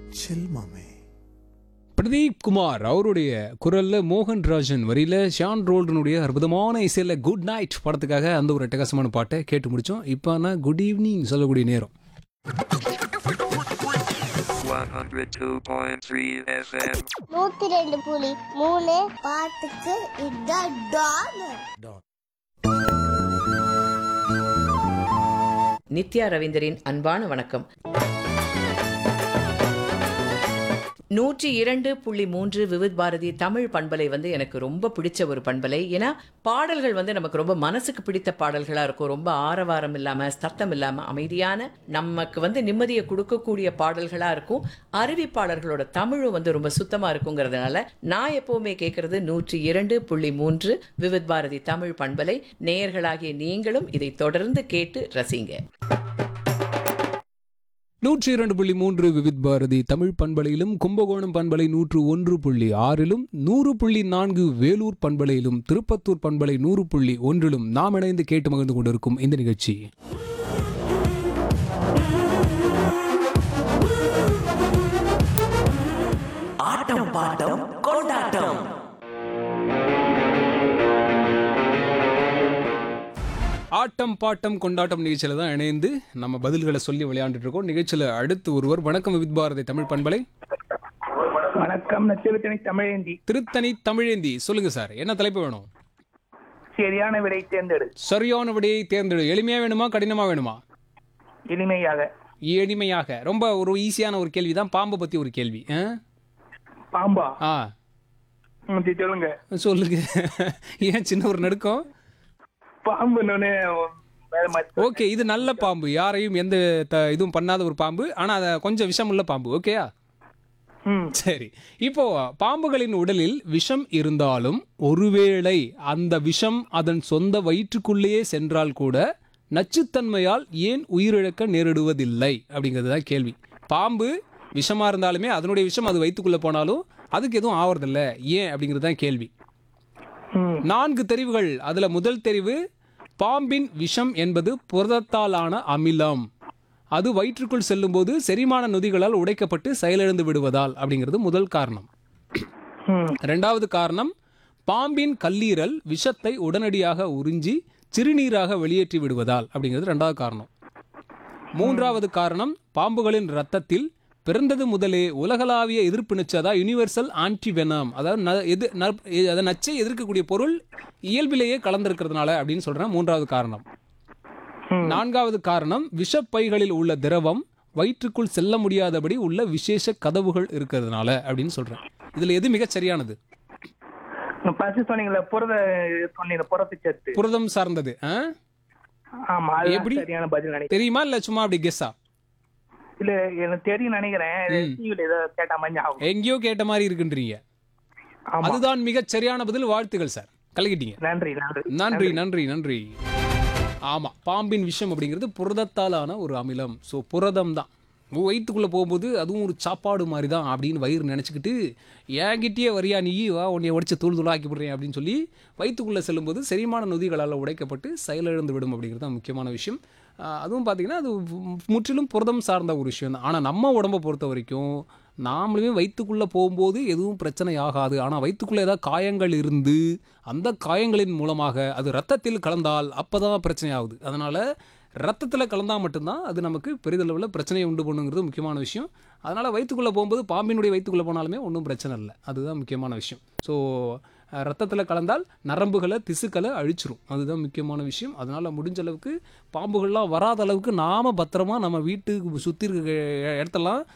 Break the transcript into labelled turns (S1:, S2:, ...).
S1: சில் மாமே
S2: பிரதீப் குமார் அவருடைய குரல்ல மோகன் ராஜன் வரியில ஷான் ரோல்டனுடைய அற்புதமான இசையில குட் நைட் படத்துக்காக அந்த ஒரு அட்டகாசமான பாட்டை கேட்டு முடிச்சோம் இப்போ நான் குட் ஈவினிங் சொல்லக்கூடிய நேரம்
S3: 102.3 FM.
S4: நூத்தி ரெண்டு புலி மூணு பாட்டுக்கு இதான் டான்
S5: நித்யா ரவீந்தரின் அன்பான வணக்கம் நூற்றி இரண்டு புள்ளி மூன்று விவித் பாரதி தமிழ் பண்பலை வந்து எனக்கு ரொம்ப பிடிச்ச ஒரு பண்பலை ஏன்னா பாடல்கள் வந்து நமக்கு ரொம்ப மனசுக்கு பிடித்த பாடல்களாக இருக்கும் ரொம்ப ஆரவாரம் இல்லாமல் சத்தம் இல்லாமல் அமைதியான நமக்கு வந்து நிம்மதியை கொடுக்கக்கூடிய பாடல்களாக இருக்கும் அறிவிப்பாளர்களோட தமிழும் வந்து ரொம்ப சுத்தமாக இருக்குங்கிறதுனால நான் எப்போவுமே கேட்குறது நூற்றி இரண்டு புள்ளி மூன்று விவித் பாரதி தமிழ் பண்பலை நேயர்களாகிய நீங்களும் இதை தொடர்ந்து கேட்டு ரசிங்க
S2: நூற்றி இரண்டு புள்ளி மூன்று விவித் பாரதி தமிழ் பண்பலையிலும் கும்பகோணம் பண்பலை நூற்று ஒன்று புள்ளி ஆறிலும் நூறு புள்ளி நான்கு வேலூர் பண்பலையிலும் திருப்பத்தூர் பண்பலை நூறு புள்ளி ஒன்றிலும் நாம் இணைந்து கேட்டு மகிழ்ந்து கொண்டிருக்கும் இந்த நிகழ்ச்சி
S6: ஆட்டம் பாட்டம் கொண்டாட்டம்
S2: ஆட்டம் பாட்டம் கொண்டாட்டம் நிகழ்ச்சியில தான் இணைந்து நம்ம பதில்களை சொல்லி விளையாண்டுட்டு இருக்கோம் நிகழ்ச்சியில அடுத்து ஒருவர் வணக்கம் விவித் பாரதி தமிழ் பண்பலை
S7: வணக்கம் நச்சிறுத்தனை தமிழேந்தி
S2: திருத்தணி தமிழேந்தி சொல்லுங்க சார் என்ன தலைப்பு வேணும்
S7: சரியான விடை தேர்ந்தெடு
S2: சரியான விடையை தேர்ந்தெடு எளிமையா வேணுமா கடினமா வேணுமா
S7: இனிமையாக
S2: எளிமையாக ரொம்ப ஒரு ஈஸியான ஒரு கேள்வி தான் பாம்பை பத்தி ஒரு கேள்வி ஆ?
S7: பாம்பா
S2: ஆ
S7: ம், சரி, சொல்லுங்க
S2: சொல்லுங்க ஏன் சின்ன ஒரு நடுக்கம்
S7: பாம்பு வேற மாதிரி
S2: ஓகே இது நல்ல பாம்பு யாரையும் எந்த த- இதுவும் பண்ணாத ஒரு பாம்பு ஆனா அது கொஞ்சம் விஷமுள்ள பாம்பு ஓகேயா
S7: ம்
S2: சரி இப்போ பாம்புகளின் உடலில் விஷம் இருந்தாலும் ஒருவேளை அந்த விஷம் அதன் சொந்த வயிற்றுக்குள்ளேயே சென்றால் கூட நச்சுத்தன்மையால் ஏன் உயிரிழக்க நேரிடுவதில்லை அப்படிங்கிறது தான் கேள்வி பாம்பு விஷமா இருந்தாலுமே அதனுடைய விஷம் அது வயிற்றுக்குள்ள போனாலும் அதுக்கு எதுவும் ஆவறதில்ல ஏன் அப்படிங்கிறது தான் கேள்வி
S7: ம்
S2: நான்கு தெரிவுகள் அதுல முதல் தெரிவு பாம்பின் விஷம் என்பது புரதத்தாலான அமிலம் அது வயிற்றுக்குள் செல்லும்போது செரிமான நொதிகளால் உடைக்கப்பட்டு செயலிழந்து விடுவதால் அப்படிங்கிறது முதல் காரணம்
S7: ம்
S2: ரெண்டாவது காரணம் பாம்பின் கல்லீரல் விஷத்தை உடனடியாக உறிஞ்சி சிறுநீராக வெளியேற்றி விடுவதால் அப்படிங்கிறது ரெண்டாவது காரணம் மூன்றாவது காரணம் பாம்புகளின் ரத்தத்தில் பிறந்தது முதலே உலகளாவிய எதிர்ப்பு நச்சு அதாவது யூனிவர்சல் ஆன்டிவெனம் அதாவது ந- எது ந- அதை நச்சை எதிர்க்கக்கூடிய பொருள் இயல்பிலேயே கலந்திருக்கிறதுனால அப்படின்னு சொல்றேன் மூன்றாவது காரணம் நான்காவது காரணம் விஷப்பைகளில் உள்ள திரவம் வயிற்றுக்குள் செல்ல முடியாதபடி உள்ள விசேஷ கதவுகள் இருக்கிறதுனால அப்படின்னு சொல்றேன் இதுல எது மிகச் சரியானது
S7: பசு சொன்னீங்களே புரத சொன்னீங்க புரத்து சத்து
S2: புரதம் சார்ந்தது ஆ?
S7: ஆமா அது
S2: எப்படி?
S7: சரியான பதில் நினைக்கிறேன்
S2: தெரியுமா இல்ல சும்மா அப்படி கெஸ்ஸா
S7: இல்ல எனக்கு தெரியும் நினைக்கிறேன்
S2: ம்.
S7: டிவில ஏதோ கேட்ட மாதிரி ஆகும்
S2: எங்கேயோ கேட்ட மாதிரி இருக்குன்றீங்க
S7: ஆமா
S2: அதுதான் மிகச் சரியான பதில் வாழ்த்துகள் சார் கலக்கிட்டீங்க
S7: நன்றி நன்றி
S2: நன்றி நன்றி நன்றி ஆமா பாம்பின் விஷம் அப்படிங்கிறது புரதத்தாலான ஒரு அமிலம் ஸோ புரதம் தான் வயிற்றுக்குள்ளே போகும்போது அதுவும் ஒரு சாப்பாடு மாதிரி தான் அப்படின்னு வயிறு நினச்சிக்கிட்டு என்கிட்டயே வரியா நீ வா உன்னை உடைச்சு தூள் தூளாக்கி விடுறேன் அப்படின்னு சொல்லி வயிற்றுக்குள்ளே செல்லும்போது செரிமான நொதிகளால் உடைக்கப்பட்டு செயலிழந்து விடும் அப்படிங்கிறது தான் முக்கியமான விஷயம் ஆஹ் அதுவும் பார்த்தீங்கன்னா அது முற்றிலும் புரதம் சார்ந்த ஒரு விஷயம் தான் ஆனால் நம்ம உடம்பை பொறுத்த வரைக்கும் நாமளுமே வயிற்றுக்குள்ளே போகும்போது எதுவும் பிரச்சனை ஆகாது ஆனால் வயிற்றுக்குள்ளே ஏதாவது காயங்கள் இருந்து அந்த காயங்களின் மூலமாக அது ரத்தத்தில் கலந்தால் அப்போ தான் பிரச்சனை ஆகுது அதனால் ரத்தத்தில் கலந்தால் மட்டும்தான் அது நமக்கு பெரிதளவில் பிரச்சனையை உண்டு பண்ணுங்கிறது முக்கியமான விஷயம் அதனால் வயிற்றுக்குள்ளே போகும்போது பாம்பினுடைய வயிற்றுக்குள்ளே போனாலுமே ஒன்றும் பிரச்சனை இல்லை அதுதான் முக்கியமான விஷயம் ஸோ ரத்தத்தில் கலந்தால் நரம்புகளை திசுக்களை அழிச்சிரும் அதுதான் முக்கியமான விஷயம் அதனால் முடிஞ்ச அளவுக்கு பாம்புகள்லாம் வராத அளவுக்கு நாம் பத்திரமா நம்ம வீட்டுக்கு சுற்றி இருக்க இடத்தெல்லாம்